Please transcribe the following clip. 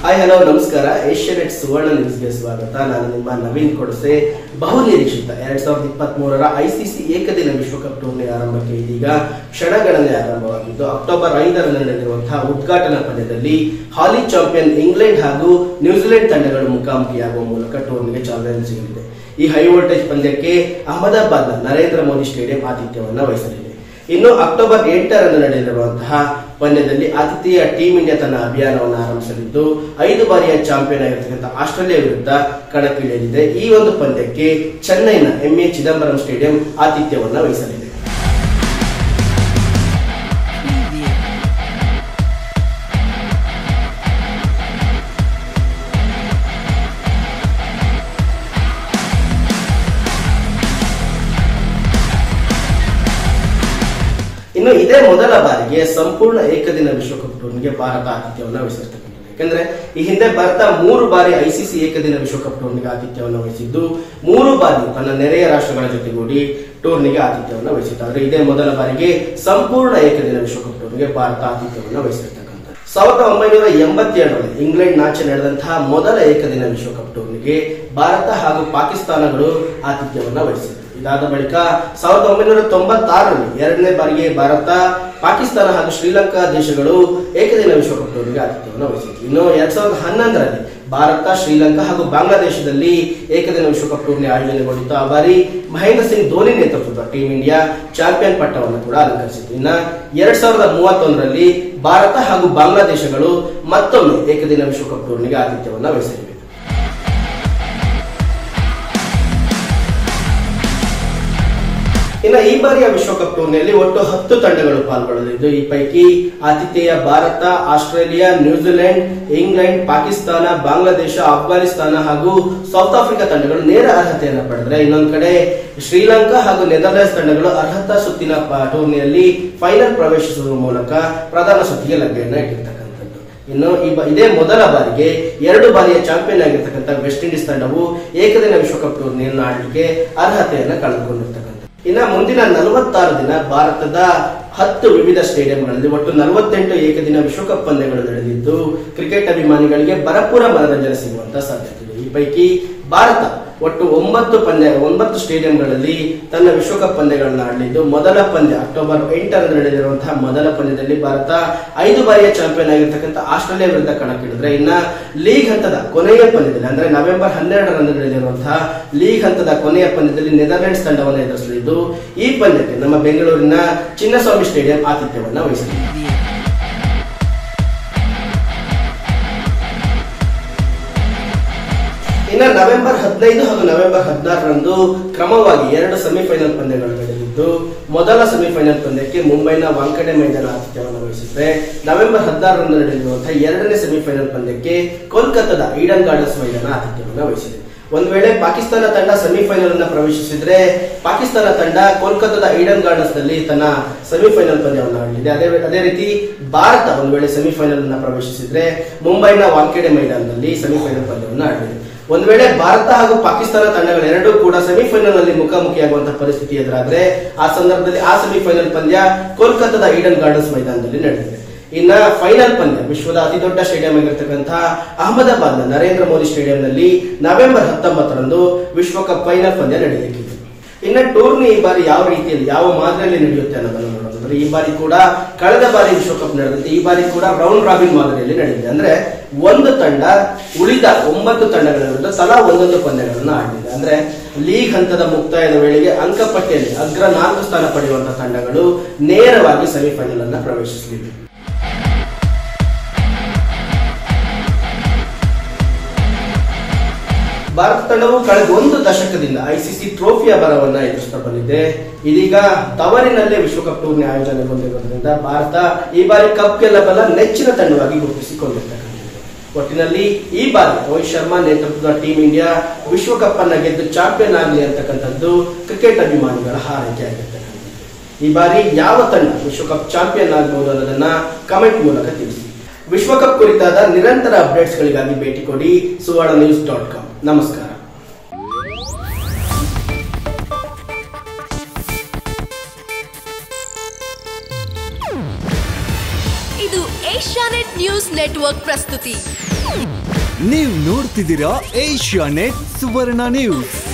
hi hello ನಮಸ್ಕಾರ Asianet Suvarna ನ್ಯೂಸ್ಗೆ ಸ್ವಾಗತ ನಾನು ನಿಮ್ಮ ನವೀನ್ ಕೊಡಸೆ ಬಹು ನಿರೀಕ್ಷಿತ ಎರಡ್ ಸಾವಿರದ ಇಪ್ಪತ್ತ್ ಮೂರರ ಐಸಿಸಿ ಏಕದಿನ ವಿಶ್ವಕಪ್ ಟೂರ್ನಿ ಆರಂಭಕ್ಕೆ ಇದೀಗ ಕ್ಷಣಗಣನೆ ಆರಂಭವಾಗಿದ್ದು ಅಕ್ಟೋಬರ್ ಐದರಂದು ನಡೆದಿರುವಂತಹ ಉದ್ಘಾಟನಾ ಪಂದ್ಯದಲ್ಲಿ ಹಾಲಿ ಚಾಂಪಿಯನ್ ಇಂಗ್ಲೆಂಡ್ ಹಾಗೂ ನ್ಯೂಜಿಲೆಂಡ್ ತಂಡಗಳು ಮುಖಾಮುಖಿಯಾಗುವ ಮೂಲಕ ಟೂರ್ನಿಗೆ ಚಾಲನೆ ಸಿಗಲಿದೆ ಈ ಹೈ ವೋಲ್ಟೇಜ್ ಪಂದ್ಯಕ್ಕೆ ಅಹಮದಾಬಾದ್ನ ನರೇಂದ್ರ ಮೋದಿ ಸ್ಟೇಡಿಯಂ ಆತಿಥ್ಯವನ್ನ ವಹಿಸಲಿದೆ ಇನ್ನು ಅಕ್ಟೋಬರ್ ಎಂಟರಂದು ನಡೆಯಲಿರುವಂತಹ ಪಂದ್ಯದಲ್ಲಿ ಆತಿಥೇಯ ಟೀಂ ಇಂಡಿಯಾ ತನ್ನ ಅಭಿಯಾನವನ್ನು ಆರಂಭಿಸಲಿದ್ದು ಐದು ಬಾರಿಯ ಚಾಂಪಿಯನ್ ಆಗಿರತಕ್ಕಂಥ ಆಸ್ಟ್ರೇಲಿಯಾ ವಿರುದ್ಧ ಕಣಕ್ಕಿಳಿಯಲಿದೆ ಈ ಒಂದು ಪಂದ್ಯಕ್ಕೆ ಚೆನ್ನೈನ ಎಂಎ ಚಿದಂಬರಂ ಸ್ಟೇಡಿಯಂ ಆತಿಥ್ಯವನ್ನ ವಹಿಸಲಿದೆ ಇನ್ನು ಇದೇ ಮೊದಲ ಬಾರಿಗೆ ಸಂಪೂರ್ಣ ಏಕದಿನ ವಿಶ್ವಕಪ್ ಟೂರ್ನಿಗೆ ಭಾರತ ಆತಿಥ್ಯವನ್ನು ವಹಿಸಿರ್ತಕ್ಕಂಥದ್ದು ಯಾಕಂದ್ರೆ ಈ ಹಿಂದೆ ಭಾರತ ಮೂರು ಬಾರಿ ಐಸಿಸಿ ಏಕದಿನ ವಿಶ್ವಕಪ್ ಟೂರ್ನಿಗೆ ಆತಿಥ್ಯವನ್ನು ವಹಿಸಿದ್ದು ಮೂರು ಬಾರಿ ತನ್ನ ನೆರೆಯ ರಾಷ್ಟ್ರಗಳ ಜೊತೆಗೂಡಿ ಟೂರ್ನಿಗೆ ಆತಿಥ್ಯವನ್ನು ವಹಿಸಿತ್ತು ಆದ್ರೆ ಇದೇ ಮೊದಲ ಬಾರಿಗೆ ಸಂಪೂರ್ಣ ಏಕದಿನ ವಿಶ್ವಕಪ್ ಟೂರ್ನಿಗೆ ಭಾರತ ಆತಿಥ್ಯವನ್ನು ವಹಿಸಿರ್ತಕ್ಕಂಥದ್ದು ಸಾವಿರದ ಒಂಬೈನೂರ ಎಂಬತ್ತೇಳರಲ್ಲಿ ಇಂಗ್ಲೆಂಡ್ ನಾಚೆ ನಡೆದಂತಹ ಮೊದಲ ಏಕದಿನ ವಿಶ್ವಕಪ್ ಟೂರ್ನಿಗೆ ಭಾರತ ಹಾಗೂ ಪಾಕಿಸ್ತಾನಗಳು ಆತಿಥ್ಯವನ್ನ ವಹಿಸಿದ್ರು ಇದಾದ ಬಳಿಕ ಸಾವಿರದ ಒಂಬೈನೂರ ತೊಂಬತ್ತಾರರಲ್ಲಿ ಎರಡನೇ ಬಾರಿಗೆ ಭಾರತ ಪಾಕಿಸ್ತಾನ ಹಾಗೂ ಶ್ರೀಲಂಕಾ ದೇಶಗಳು ಏಕದಿನ ವಿಶ್ವಕಪ್ ಟೂರ್ನಿಗೆ ಆತಿಥ್ಯವನ್ನು ವಹಿಸಿತ್ತು ಇನ್ನು ಎರಡ್ ಸಾವಿರದ ಹನ್ನೊಂದರಲ್ಲಿ ಭಾರತ ಶ್ರೀಲಂಕಾ ಹಾಗೂ ಬಾಂಗ್ಲಾದೇಶದಲ್ಲಿ ಏಕದಿನ ವಿಶ್ವಕಪ್ ಟೂರ್ನಿ ಆಯೋಜನೆಗೊಂಡಿತ್ತು ಆ ಬಾರಿ ಮಹೇಂದ್ರ ಸಿಂಗ್ ಧೋನಿ ನೇತೃತ್ವದ ಟೀಂ ಇಂಡಿಯಾ ಚಾಂಪಿಯನ್ ಪಟ್ಟವನ್ನು ಕೂಡ ಅಲಂಕರಿಸಿತು ಇನ್ನ ಎರಡ್ ಸಾವಿರದ ಮೂವತ್ತೊಂದರಲ್ಲಿ ಭಾರತ ಹಾಗೂ ಬಾಂಗ್ಲಾದೇಶಗಳು ಮತ್ತೊಮ್ಮೆ ಏಕದಿನ ವಿಶ್ವಕಪ್ ಟೂರ್ನಿಗೆ ಆತಿಥ್ಯವನ್ನ ವಹಿಸಲಿವೆ ಇನ್ನು ಈ ಬಾರಿಯ ವಿಶ್ವಕಪ್ ಟೂರ್ನಿಯಲ್ಲಿ ಒಟ್ಟು ಹತ್ತು ತಂಡಗಳು ಪಾಲ್ಗೊಳ್ಳಲಿದ್ದು ಈ ಪೈಕಿ ಆತಿಥೇಯ Bharat Australia New Zealand England Pakistan Bangladesh Afghanistan ಹಾಗೂ ಸೌತ್ ಆಫ್ರಿಕಾ ತಂಡಗಳು ನೇರ ಅರ್ಹತೆಯನ್ನು ಪಡೆದ್ರೆ ಇನ್ನೊಂದು ಕಡೆ ಶ್ರೀಲಂಕಾ ಹಾಗೂ ನೆದರ್ಲೆಂಡ್ಸ್ ತಂಡಗಳು ಅರ್ಹತಾ ಸುತ್ತಿನ ಪ- ಟೂರ್ನಿಯಲ್ಲಿ ಫೈನಲ್ ಪ್ರವೇಶಿಸುವ ಮೂಲಕ ಪ್ರಧಾನ ಸುತ್ತಿಗೆ ಲಗ್ಗೆಯನ್ನ ಇಟ್ಟಿರ್ತಕ್ಕಂಥದ್ದು ಇನ್ನು ಈ ಬ- ಇದೇ ಮೊದಲ ಬಾರಿಗೆ ಎರಡು ಬಾರಿಯ ಚಾಂಪಿಯನ್ ಆಗಿರ್ತಕ್ಕಂಥ ವೆಸ್ಟ್ ಇಂಡೀಸ್ ತಂಡವು ಏಕದಿನ ವಿಶ್ವಕಪ್ ಟೂರ್ನಿಯನ್ನು ಆಡಲಿಕ್ಕೆ ಅರ್ಹತೆಯನ್ನು ಕಳೆದುಕೊಂಡಿರ್ತಕ್ಕಂಥ ಇನ್ನ ಮುಂದಿನ ನಲವತ್ತಾರು ದಿನ ಭಾರತದ ಹತ್ತು ವಿವಿಧ ಸ್ಟೇಡಿಯಂಗಳಲ್ಲಿ ಒಟ್ಟು ನಲವತ್ತೆಂಟು ಏಕದಿನ ವಿಶ್ವಕಪ್ ಪಂದ್ಯಗಳು ನಡೆದಿದ್ದು ಕ್ರಿಕೆಟ್ ಅಭಿಮಾನಿಗಳಿಗೆ ಭರಪೂರ ಮನರಂಜನೆ ಸಿಗುವಂತ ಸಾಧ್ಯತೆ ಇದೆ ಈ ಪೈಕಿ ಭಾರತ ಒಟ್ಟು ಒಂಬತ್ತು ಪಂದ್ಯ ಒಂಬತ್ತು ಸ್ಟೇಡಿಯಂಗಳಲ್ಲಿ ತನ್ನ ವಿಶ್ವಕಪ್ ಪಂದ್ಯಗಳನ್ನು ಆಡಲಿದ್ದು ಮೊದಲ ಪಂದ್ಯ ಅಕ್ಟೋಬರ್ ಎಂಟರಂದು ನಡೆದಿರುವಂತಹ ಮೊದಲ ಪಂದ್ಯದಲ್ಲಿ ಭಾರತ ಐದು ಬಾರಿಯ ಚಾಂಪಿಯನ್ ಆಗಿರ್ತಕ್ಕಂಥ ಆಸ್ಟ್ರೇಲಿಯಾ ವಿರುದ್ಧ ಕಣಕ್ಕಿಳಿದ್ರೆ ಇನ್ನ ಲೀಗ್ ಹಂತದ ಕೊನೆಯ ಪಂದ್ಯದಲ್ಲಿ ಅಂದ್ರೆ ನವೆಂಬರ್ ಹನ್ನೆರಡರಂದು ನಡೆದಿರುವಂತಹ ಲೀಗ್ ಹಂತದ ಕೊನೆಯ ಪಂದ್ಯದಲ್ಲಿ ನೆದರ್ಲೆಂಡ್ಸ್ ತಂಡವನ್ನು ಎದುರಿಸಲಿದ್ದು ಈ ಪಂದ್ಯಕ್ಕೆ ನಮ್ಮ ಬೆಂಗಳೂರಿನ ಚಿನ್ನಸ್ವಾಮಿ ಸ್ಟೇಡಿಯಂ ಆತಿಥ್ಯವನ್ನ ವಹಿಸಲಿದೆ ಇನ್ನ ನವೆಂಬರ್ ಹದಿನೈದು ಹಾಗೂ ನವೆಂಬರ್ ಹದಿನಾರರಂದು ಕ್ರಮವಾಗಿ ಎರಡು ಸೆಮಿಫೈನಲ್ ಪಂದ್ಯಗಳು ನಡೆದಿದ್ದು ಮೊದಲ ಸೆಮಿಫೈನಲ್ ಪಂದ್ಯಕ್ಕೆ ಮುಂಬೈನ ವಾಂಕಡೆ ಮೈದಾನ ಆತಿಥ್ಯವನ್ನು ವಹಿಸಿದ್ರೆ ನವೆಂಬರ್ ಹದಿನಾರರಂದು ನಡೆದಿರುವಂತಹ ಎರಡನೇ ಸೆಮಿಫೈನಲ್ ಪಂದ್ಯಕ್ಕೆ ಕೋಲ್ಕತ್ತಾದ ಈಡನ್ ಗಾರ್ಡನ್ಸ್ ಮೈದಾನ ಆತಿಥ್ಯವನ್ನು ವಹಿಸಿದೆ ಒಂದು ವೇಳೆ ಪಾಕಿಸ್ತಾನ ತಂಡ ಸೆಮಿಫೈನಲ್ ಅನ್ನ ಪ್ರವೇಶಿಸಿದ್ರೆ ಪಾಕಿಸ್ತಾನ ತಂಡ ಕೋಲ್ಕತ್ತಾದ ಈಡನ್ ಗಾರ್ಡನ್ಸ್ ನಲ್ಲಿ ತನ್ನ ಸೆಮಿಫೈನಲ್ ಪಂದ್ಯವನ್ನು ಆಡಲಿದೆ ಅದೇ ಅದೇ ರೀತಿ ಭಾರತ ಒಂದು ವೇಳೆ ಸೆಮಿಫೈನಲ್ ಅನ್ನ ಪ್ರವೇಶಿಸಿದ್ರೆ ಮುಂಬೈನ ವಾಂಖೇಡೆ ಮೈದಾನದಲ್ಲಿ ಸೆಮಿಫೈನಲ್ ಪಂದ್ಯವನ್ನು ಆಡಲಿದೆ ಒಂದು ವೇಳೆ ಭಾರತ ಹಾಗೂ ಪಾಕಿಸ್ತಾನ ತಂಡಗಳೆರಡೂ ಕೂಡ ಸೆಮಿಫೈನಲ್ ನಲ್ಲಿ ಮುಖಾಮುಖಿಯಾಗುವಂತಹ ಪರಿಸ್ಥಿತಿ ಎದುರಾದ್ರೆ ಆ ಸಂದರ್ಭದಲ್ಲಿ ಆ ಸೆಮಿಫೈನಲ್ ಪಂದ್ಯ ಕೋಲ್ಕತ್ತಾದ ಈಡನ್ ಗಾರ್ಡನ್ಸ್ ಮೈದಾನದಲ್ಲಿ ನಡೆದಿದೆ ಇನ್ನ ಫೈನಲ್ ಪಂದ್ಯ ವಿಶ್ವದ ಅತಿ ದೊಡ್ಡ ಸ್ಟೇಡಿಯಂ ಆಗಿರ್ತಕ್ಕಂತಹ ಅಹಮದಾಬಾದ್ನ ನರೇಂದ್ರ ಮೋದಿ ಸ್ಟೇಡಿಯಂನಲ್ಲಿ ನವೆಂಬರ್ ಹತ್ತೊಂಬತ್ತರಂದು ವಿಶ್ವಕಪ್ ಫೈನಲ್ ಪಂದ್ಯ ನಡೆಯಲಿದೆ ಇನ್ನ ಟೂರ್ನಿ ಈ ಬಾರಿ ಯಾವ ರೀತಿಯಲ್ಲಿ ಯಾವ ಮಾದರಿಯಲ್ಲಿ ನಡೆಯುತ್ತೆ ಅನ್ನೋದನ್ನು ನೋಡೋದಾದ್ರೆ ಈ ಬಾರಿ ಕೂಡ ಕಳೆದ ಬಾರಿ ವಿಶ್ವಕಪ್ ನಡೆದಂತೆ ಈ ಬಾರಿ ಕೂಡ ರೌಂಡ್ ರಾಬಿನ್ ಮಾದರಿಯಲ್ಲಿ ನಡೆದಿದೆ ಅಂದ್ರೆ ಒಂದು ತಂಡ ಉಳಿದ ಒಂಬತ್ತು ತಂಡಗಳ ವಿರುದ್ಧ ತಲಾ ಒಂದೊಂದು ಪಂದ್ಯಗಳನ್ನು ಆಡಲಿದೆ ಅಂದ್ರೆ ಲೀಗ್ ಹಂತದ ಮುಕ್ತಾಯದ ವೇಳೆಗೆ ಅಂಕಪಟ್ಟಿಯಲ್ಲಿ ಅಗ್ರ ನಾಲ್ಕು ಸ್ಥಾನ ಪಡೆಯುವಂತಹ ತಂಡಗಳು ನೇರವಾಗಿ ಸೆಮಿಫೈನಲ್ ಅನ್ನ ಪ್ರವೇಶಿಸಲಿವೆ ಭಾರತ ತಂಡವು ಕಳೆದ ಒಂದು ದಶಕದಿಂದ ಐಸಿಸಿ ಟ್ರೋಫಿಯ ಬರವನ್ನ ಎದುರಿಸ್ತಾ ಬಂದಿದೆ ಇದೀಗ ತವರಿನಲ್ಲೇ ವಿಶ್ವಕಪ್ ಟೂರ್ನಿ ಆಯೋಜನೆಗೊಂಡಿರುವುದರಿಂದ ಭಾರತ ಈ ಬಾರಿ ಕಪ್ ಗೆಲ್ಲಬಲ್ಲ ನೆಚ್ಚಿನ ತಂಡವಾಗಿ ಗುರುತಿಸಿಕೊಂಡಿರ್ತಕ್ಕಂಥದ್ದು ಒಟ್ಟಿನಲ್ಲಿ ಈ ಬಾರಿ ರೋಹಿತ್ ಶರ್ಮಾ ನೇತೃತ್ವದ ಟೀಂ ಇಂಡಿಯಾ ವಿಶ್ವಕಪ್ ಅನ್ನ ಗೆದ್ದು ಚಾಂಪಿಯನ್ ಆಗಲಿ ಅಂತಕ್ಕಂಥದ್ದು ಕ್ರಿಕೆಟ್ ಅಭಿಮಾನಿಗಳ ಹಾರೈಕೆ ಆಗಿರ್ತಕ್ಕಂಥದ್ದು ಈ ಬಾರಿ ಯಾವ ತಂಡ ವಿಶ್ವಕಪ್ ಚಾಂಪಿಯನ್ ಆಗಬಹುದು ಅನ್ನೋದನ್ನ ಕಮೆಂಟ್ ಮೂಲಕ ತಿಳಿಸಿ ವಿಶ್ವಕಪ್ ಕುರಿತಾದ ನಿರಂತರ ಅಪ್ಡೇಟ್ಸ್ಗಳಿಗಾಗಿ ಭೇಟಿ ಕೊಡಿ ಸುವರ್ಣ ನ್ಯೂಸ್ ಡಾಟ್ ಕಾಮ್ ನಮಸ್ಕಾರ ಇದು ಏಷ್ಯಾನೆಟ್ ನ್ಯೂಸ್ ನೆಟ್ವರ್ಕ್ ಪ್ರಸ್ತುತಿ ನೀವು ನೋಡ್ತಿದ್ದೀರಾ ಏಷ್ಯಾ ನೆಟ್ ಸುವರ್ಣ ನ್ಯೂಸ್